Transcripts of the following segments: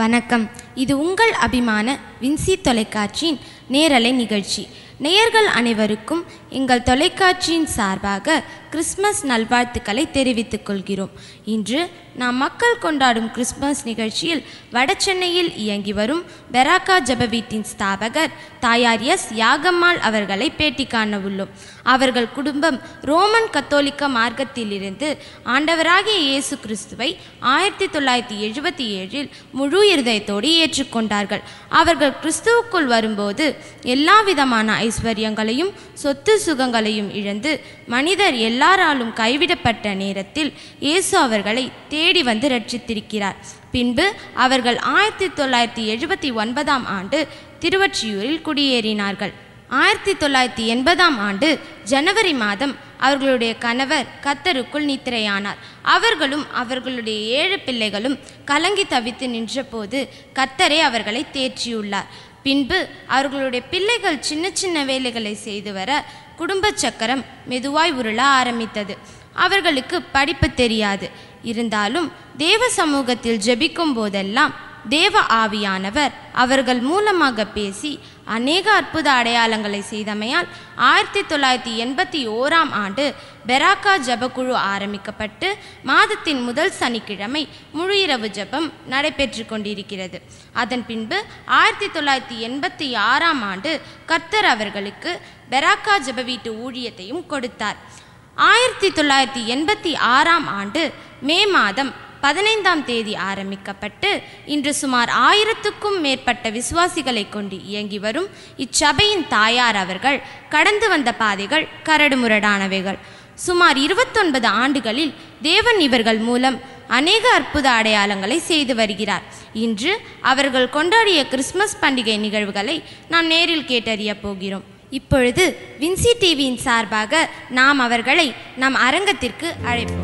வணக்கம் இது உங்கள் அபிமான வின்சி தொலைக்காட்சியின் நேரலை நிகழ்ச்சி நேயர்கள் அனைவருக்கும் எங்கள் தொலைக்காட்சியின் சார்பாக கிறிஸ்மஸ் நல்வாழ்த்துக்களை தெரிவித்துக் கொள்கிறோம் இன்று நாம் மக்கள் கொண்டாடும் கிறிஸ்மஸ் நிகழ்ச்சியில் வடசென்னையில் இயங்கி வரும் பெராக்கா ஜெப வீட்டின் ஸ்தாபகர் தாயார் எஸ் யாகம்மாள் அவர்களை பேட்டி காண உள்ளோம் அவர்கள் குடும்பம் ரோமன் கத்தோலிக்க மார்க்கத்திலிருந்து ஆண்டவராகிய இயேசு கிறிஸ்துவை ஆயிரத்தி தொள்ளாயிரத்தி எழுபத்தி ஏழில் முழு இருதயத்தோடு ஏற்றுக்கொண்டார்கள் அவர்கள் கிறிஸ்துவுக்குள் வரும்போது எல்லா விதமான ஐஸ்வர்யங்களையும் சொத்து சுகங்களையும் இழந்து மனிதர் எல்லாராலும் கைவிடப்பட்ட நேரத்தில் இயேசு அவர்களை தேடி வந்து ரட்சித்திருக்கிறார் பின்பு அவர்கள் ஆயிரத்தி தொள்ளாயிரத்தி எழுபத்தி ஒன்பதாம் ஆண்டு திருவொற்றியூரில் குடியேறினார்கள் ஆயிரத்தி தொள்ளாயிரத்தி எண்பதாம் ஆண்டு ஜனவரி மாதம் அவர்களுடைய கணவர் கத்தருக்குள் நித்திரையானார் அவர்களும் அவர்களுடைய ஏழு பிள்ளைகளும் கலங்கி தவித்து நின்றபோது கத்தரே அவர்களை தேற்றியுள்ளார் பின்பு அவர்களுடைய பிள்ளைகள் சின்ன சின்ன வேலைகளை செய்து வர குடும்ப சக்கரம் மெதுவாய் உருள ஆரம்பித்தது அவர்களுக்கு படிப்பு தெரியாது இருந்தாலும் தேவ சமூகத்தில் ஜெபிக்கும் போதெல்லாம் தேவ ஆவியானவர் அவர்கள் மூலமாக பேசி அநேக அற்புத அடையாளங்களை செய்தமையால் ஆயிரத்தி தொள்ளாயிரத்தி எண்பத்தி ஓராம் ஆண்டு பெராக்கா ஜபக்குழு ஆரம்பிக்கப்பட்டு மாதத்தின் முதல் சனிக்கிழமை முழு இரவு ஜெபம் நடைபெற்று கொண்டிருக்கிறது அதன் பின்பு ஆயிரத்தி தொள்ளாயிரத்தி எண்பத்தி ஆறாம் ஆண்டு கர்த்தர் அவர்களுக்கு பெராக்கா ஜெப வீட்டு ஊழியத்தையும் கொடுத்தார் ஆயிரத்தி தொள்ளாயிரத்தி எண்பத்தி ஆறாம் ஆண்டு மே மாதம் பதினைந்தாம் தேதி ஆரம்பிக்கப்பட்டு இன்று சுமார் ஆயிரத்துக்கும் மேற்பட்ட விசுவாசிகளை கொண்டு இயங்கி வரும் இச்சபையின் தாயார் அவர்கள் கடந்து வந்த பாதைகள் கரடுமுரடானவைகள் சுமார் இருபத்தொன்பது ஆண்டுகளில் தேவன் இவர்கள் மூலம் அநேக அற்புத அடையாளங்களை செய்து வருகிறார் இன்று அவர்கள் கொண்டாடிய கிறிஸ்மஸ் பண்டிகை நிகழ்வுகளை நாம் நேரில் கேட்டறிய போகிறோம் இப்பொழுது வின்சி டிவியின் சார்பாக நாம் அவர்களை நம் அரங்கத்திற்கு அழைப்போம்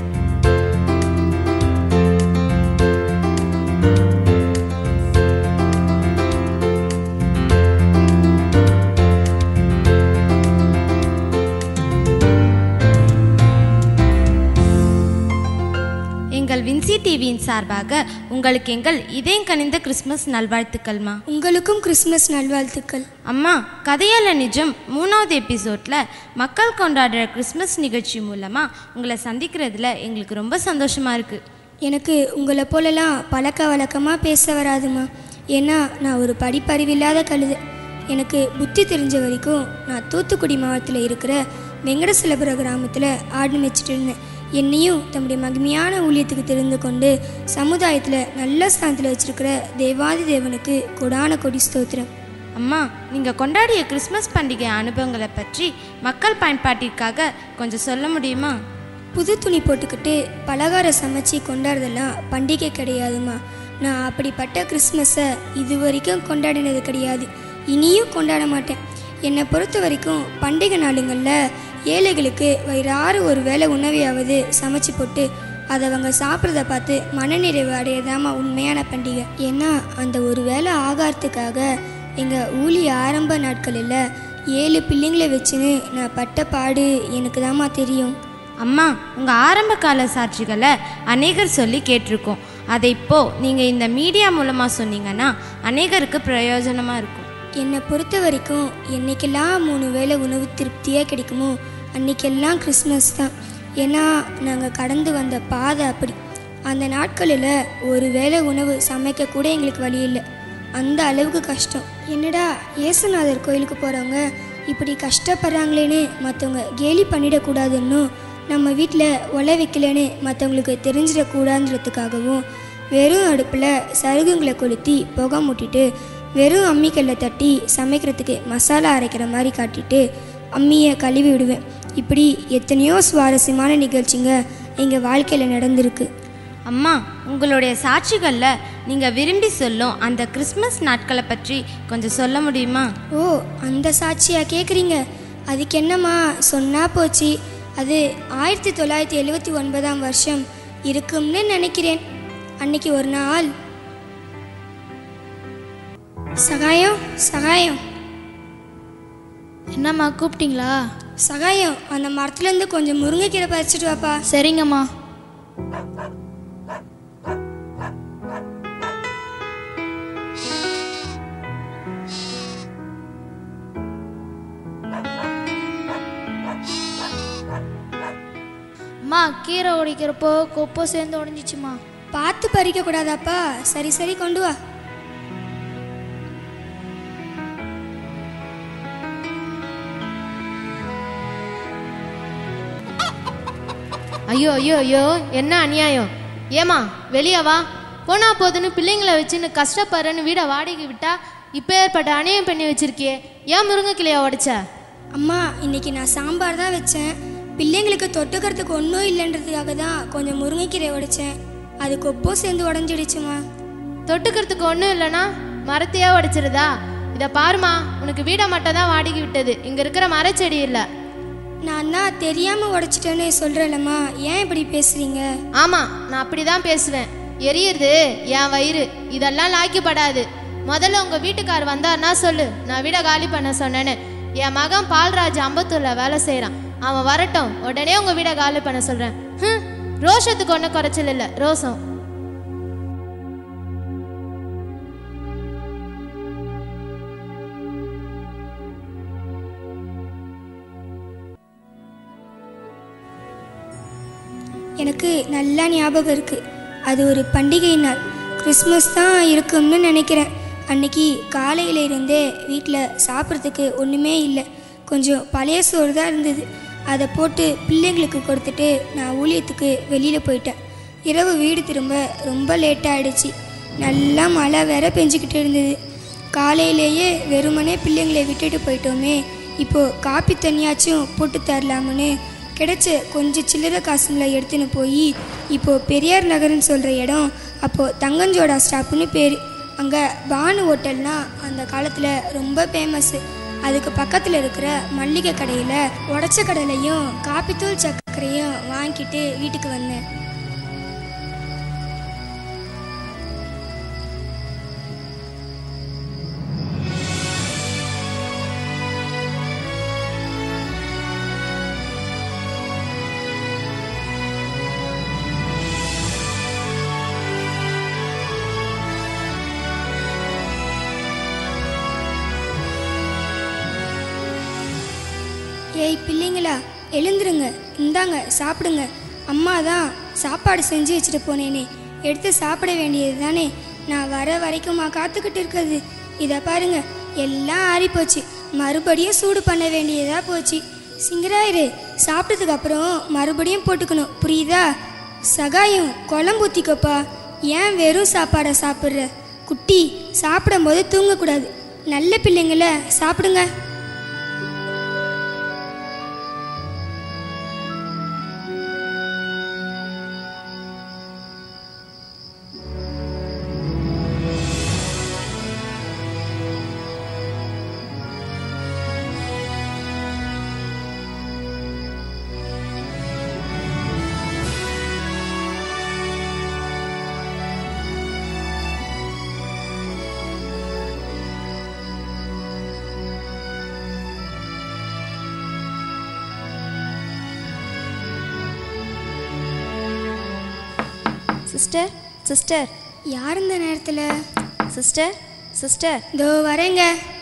எங்கள் வின்சி டிவியின் சார்பாக உங்களுக்கு எங்கள் இதயம் கனிந்த கிறிஸ்மஸ் நல்வாழ்த்துக்கள்மா உங்களுக்கும் கிறிஸ்மஸ் நல்வாழ்த்துக்கள் அம்மா கதையால நிஜம் மூணாவது எபிசோட்ல மக்கள் கொண்டாடுற கிறிஸ்மஸ் நிகழ்ச்சி மூலமா உங்களை சந்திக்கிறதுல எங்களுக்கு ரொம்ப சந்தோஷமா இருக்கு எனக்கு உங்களை போலலாம் பழக்க வழக்கமாக பேச வராதுமா ஏன்னா நான் ஒரு படிப்பறிவில்லாத கழுது எனக்கு புத்தி தெரிஞ்ச வரைக்கும் நான் தூத்துக்குடி மாவட்டத்தில் இருக்கிற வெங்கடசலபுர கிராமத்தில் ஆடு மேய்ச்சிட்டு இருந்தேன் என்னையும் தம்முடைய மகிமையான ஊழியத்துக்கு தெரிந்து கொண்டு சமுதாயத்தில் நல்ல ஸ்தானத்தில் வச்சிருக்கிற தேவாதி தேவனுக்கு கொடான கொடி ஸ்தோத்திரம் அம்மா நீங்க கொண்டாடிய கிறிஸ்மஸ் பண்டிகை அனுபவங்களை பற்றி மக்கள் பயன்பாட்டிற்காக கொஞ்சம் சொல்ல முடியுமா புது துணி போட்டுக்கிட்டு பலகாரம் சமைச்சு கொண்டாடுறதெல்லாம் பண்டிகை கிடையாதுமா நான் அப்படிப்பட்ட கிறிஸ்மஸை இது வரைக்கும் கொண்டாடினது கிடையாது இனியும் கொண்டாட மாட்டேன் என்னை பொறுத்த வரைக்கும் பண்டிகை நாளுங்களில் ஏழைகளுக்கு வயிறாறு ஒரு வேளை உணவையாவது சமைச்சு போட்டு அதை அவங்க சாப்பிட்றத பார்த்து மனநிறைவு அடையதாமா உண்மையான பண்டிகை ஏன்னா அந்த ஒரு வேளை ஆகாரத்துக்காக எங்கள் ஊழிய ஆரம்ப நாட்களில் ஏழு பிள்ளைங்களை வச்சுன்னு நான் பட்ட பாடு எனக்கு தாம்மா தெரியும் அம்மா உங்க ஆரம்ப கால சாட்சிகளை அநேகர் சொல்லி கேட்டிருக்கோம் அதை இப்போ நீங்க இந்த மீடியா மூலமா சொன்னீங்கன்னா அநேகருக்கு பிரயோஜனமா இருக்கும் என்னை பொறுத்த வரைக்கும் என்னைக்கெல்லாம் மூணு வேளை உணவு திருப்தியாக கிடைக்குமோ அன்னைக்கெல்லாம் கிறிஸ்மஸ் தான் ஏன்னா நாங்கள் கடந்து வந்த பாதை அப்படி அந்த நாட்களில் ஒரு வேளை உணவு சமைக்க கூட எங்களுக்கு வழி இல்லை அந்த அளவுக்கு கஷ்டம் என்னடா இயேசுநாதர் கோயிலுக்கு போகிறவங்க இப்படி கஷ்டப்படுறாங்களேன்னு மற்றவங்க கேலி பண்ணிடக்கூடாதுன்னு நம்ம வீட்டில் ஒலை வைக்கலன்னு மற்றவங்களுக்கு தெரிஞ்சிடக்கூடாதுன்றதுக்காகவும் வெறும் அடுப்பில் சருகுங்களை கொளுத்தி புகை மூட்டிட்டு வெறும் அம்மிக்கல்லை தட்டி சமைக்கிறதுக்கு மசாலா அரைக்கிற மாதிரி காட்டிட்டு அம்மியை கழுவி விடுவேன் இப்படி எத்தனையோ சுவாரஸ்யமான நிகழ்ச்சிங்க எங்கள் வாழ்க்கையில் நடந்திருக்கு அம்மா உங்களுடைய சாட்சிகளில் நீங்கள் விரும்பி சொல்லும் அந்த கிறிஸ்மஸ் நாட்களை பற்றி கொஞ்சம் சொல்ல முடியுமா ஓ அந்த சாட்சியா கேட்குறீங்க அதுக்கு என்னம்மா சொன்னா போச்சு அது ஆயிரத்தி தொள்ளாயிரத்தி எழுவத்தி ஒன்பதாம் வருஷம் இருக்கும்னு நினைக்கிறேன் அன்னைக்கு ஒரு நாள் சகாயம் சகாயம் என்னம்மா கூப்பிட்டீங்களா சகாயம் அந்த மரத்துலேருந்து கொஞ்சம் முருங்கைக்கீரை பறிச்சிட்டு வாப்பா சரிங்கம்மா மா கீரை உடைக்கிறப்போ கொப்பை சேர்ந்து உடஞ்சிச்சுமா பார்த்து பறிக்க கூடாதாப்பா சரி சரி கொண்டு வா ஐயோ ஐயோ ஐயோ என்ன அநியாயம் ஏமா வெளியே வா போனா போதுன்னு பிள்ளைங்கள வச்சுன்னு கஷ்டப்படுறேன்னு வீடை வாடகைக்கு விட்டா இப்போ ஏற்பட்ட அநியாயம் பண்ணி வச்சிருக்கியே ஏன் முருங்கைக்கிளையா உடைச்ச அம்மா இன்னைக்கு நான் சாம்பார் தான் வச்சேன் பிள்ளைங்களுக்கு தொட்டுக்கிறதுக்கு ஒன்றும் இல்லைன்றதுக்காக தான் கொஞ்சம் முருங்கைக்கீரை உடைச்சேன் அது கொப்போ சேர்ந்து உடஞ்சிடுச்சுமா தொட்டுக்கிறதுக்கு ஒன்றும் இல்லைனா மரத்தையா உடைச்சிருதா இதை பாருமா உனக்கு வீடை மட்டும் தான் வாடகை விட்டது இங்கே இருக்கிற மரச்செடி இல்லை நான் தான் தெரியாமல் உடைச்சிட்டேன்னு சொல்கிறேன்லம்மா ஏன் இப்படி பேசுகிறீங்க ஆமாம் நான் அப்படி தான் பேசுவேன் எரியுது என் வயிறு இதெல்லாம் லாக்கிப்படாது முதல்ல உங்கள் வீட்டுக்கார் வந்தார்னா சொல்லு நான் வீடை காலி பண்ண சொன்னேன்னு என் மகன் பால்ராஜ் அம்பத்தூரில் வேலை செய்கிறான் அவன் வரட்டும் உடனே உங்கள் வீடை காலி பண்ண சொல்கிறேன் ஹம், ரோஷத்துக்கு ஒன்றும் குறைச்சல் இல்லை ரோசம் எனக்கு நல்லா ஞாபகம் இருக்குது அது ஒரு பண்டிகை நாள் கிறிஸ்மஸ் தான் இருக்கும்னு நினைக்கிறேன் அன்னைக்கு காலையில இருந்தே வீட்டில் சாப்பிட்றதுக்கு ஒன்றுமே இல்லை கொஞ்சம் பழைய சோறு தான் இருந்தது அதை போட்டு பிள்ளைங்களுக்கு கொடுத்துட்டு நான் ஊழியத்துக்கு வெளியில் போயிட்டேன் இரவு வீடு திரும்ப ரொம்ப லேட்டாகிடுச்சு நல்லா மழை வேற பெஞ்சிக்கிட்டு இருந்தது காலையிலேயே வெறுமனே பிள்ளைங்களை விட்டுட்டு போயிட்டோமே இப்போது காப்பி தண்ணியாச்சும் போட்டு தரலாம்னு கிடைச்ச கொஞ்சம் சில்லறை காசுங்களை எடுத்துன்னு போய் இப்போது பெரியார் நகர்னு சொல்கிற இடம் அப்போது தங்கஞ்சோடா ஸ்டாப்புன்னு பேர் அங்கே பானு ஹோட்டல்னா அந்த காலத்தில் ரொம்ப ஃபேமஸ்ஸு அதுக்கு பக்கத்தில் இருக்கிற மல்லிகை கடையில் உடச்ச கடலையும் காப்பித்தூள் சர்க்கரையும் வாங்கிட்டு வீட்டுக்கு வந்தேன் ஏய் பிள்ளைங்களா எழுந்துருங்க இந்தாங்க சாப்பிடுங்க அம்மா தான் சாப்பாடு செஞ்சு வச்சுட்டு போனேனே எடுத்து சாப்பிட வேண்டியது தானே நான் வர வரைக்குமா காத்துக்கிட்டு இருக்கிறது இதை பாருங்க எல்லாம் ஆறி போச்சு மறுபடியும் சூடு பண்ண வேண்டியதா போச்சு சிங்கராயிரு சாப்பிட்டதுக்கு அப்புறம் மறுபடியும் போட்டுக்கணும் புரியுதா சகாயம் குழம்பு ஊற்றிக்கப்பா ஏன் வெறும் சாப்பாடை சாப்பிட்ற குட்டி சாப்பிடும்போது தூங்கக்கூடாது நல்ல பிள்ளைங்கள சாப்பிடுங்க சிஸ்டர் சிஸ்டர் யார் இந்த நேரத்தில் சிஸ்டர் சிஸ்டர் இதோ வரேங்க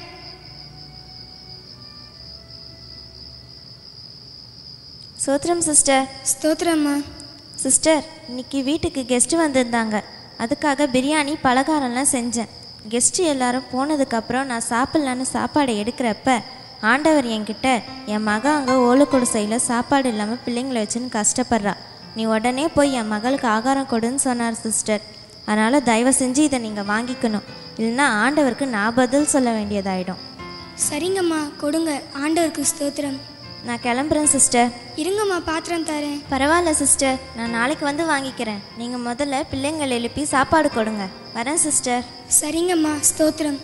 சோத்ரம் சிஸ்டர் ஸ்தோத்திரம்மா சிஸ்டர் இன்னைக்கு வீட்டுக்கு கெஸ்ட்டு வந்திருந்தாங்க அதுக்காக பிரியாணி பலகாரம்லாம் செஞ்சேன் கெஸ்ட்டு எல்லாரும் போனதுக்கப்புறம் நான் சாப்பிட்லான்னு சாப்பாடை எடுக்கிறப்ப ஆண்டவர் என்கிட்ட என் மக அங்கே ஓலக்குடிசையில் சாப்பாடு இல்லாமல் பிள்ளைங்களை வச்சுன்னு கஷ்டப்படுறா நீ உடனே போய் என் மகளுக்கு ஆகாரம் கொடுன்னு சொன்னார் சிஸ்டர் அதனால் தயவு செஞ்சு இதை நீங்கள் வாங்கிக்கணும் இல்லைன்னா ஆண்டவருக்கு நான் பதில் சொல்ல வேண்டியதாயிடும் சரிங்கம்மா கொடுங்க ஆண்டவருக்கு ஸ்தோத்திரம் நான் கிளம்புறேன் சிஸ்டர் இருங்கம்மா பாத்திரம் தரேன் பரவாயில்ல சிஸ்டர் நான் நாளைக்கு வந்து வாங்கிக்கிறேன் நீங்கள் முதல்ல பிள்ளைங்களை எழுப்பி சாப்பாடு கொடுங்க வரேன் சிஸ்டர் சரிங்கம்மா ஸ்தோத்திரம்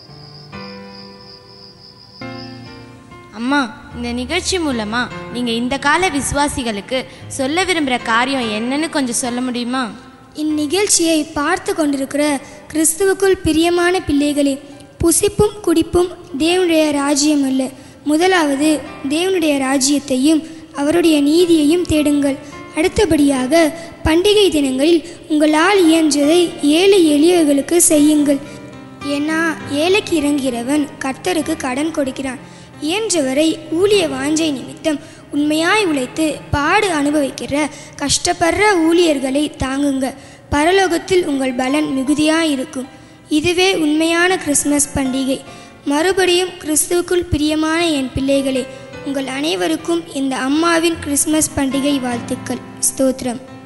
அம்மா இந்த நிகழ்ச்சி மூலமா நீங்க இந்த கால விசுவாசிகளுக்கு சொல்ல விரும்புகிற காரியம் என்னன்னு கொஞ்சம் சொல்ல முடியுமா இந்நிகழ்ச்சியை பார்த்து கொண்டிருக்கிற கிறிஸ்துவுக்குள் பிரியமான பிள்ளைகளே புசிப்பும் குடிப்பும் தேவனுடைய ராஜ்யம் அல்ல முதலாவது தேவனுடைய ராஜ்யத்தையும் அவருடைய நீதியையும் தேடுங்கள் அடுத்தபடியாக பண்டிகை தினங்களில் உங்களால் இயன்றதை ஏழை எளியவர்களுக்கு செய்யுங்கள் ஏன்னா ஏழைக்கு இறங்கிறவன் கர்த்தருக்கு கடன் கொடுக்கிறான் இயன்றவரை ஊழிய வாஞ்சை நிமித்தம் உண்மையாய் உழைத்து பாடு அனுபவிக்கிற கஷ்டப்படுற ஊழியர்களை தாங்குங்க பரலோகத்தில் உங்கள் பலன் மிகுதியாய் இருக்கும் இதுவே உண்மையான கிறிஸ்மஸ் பண்டிகை மறுபடியும் கிறிஸ்துவுக்குள் பிரியமான என் பிள்ளைகளே உங்கள் அனைவருக்கும் இந்த அம்மாவின் கிறிஸ்மஸ் பண்டிகை வாழ்த்துக்கள் ஸ்தோத்திரம்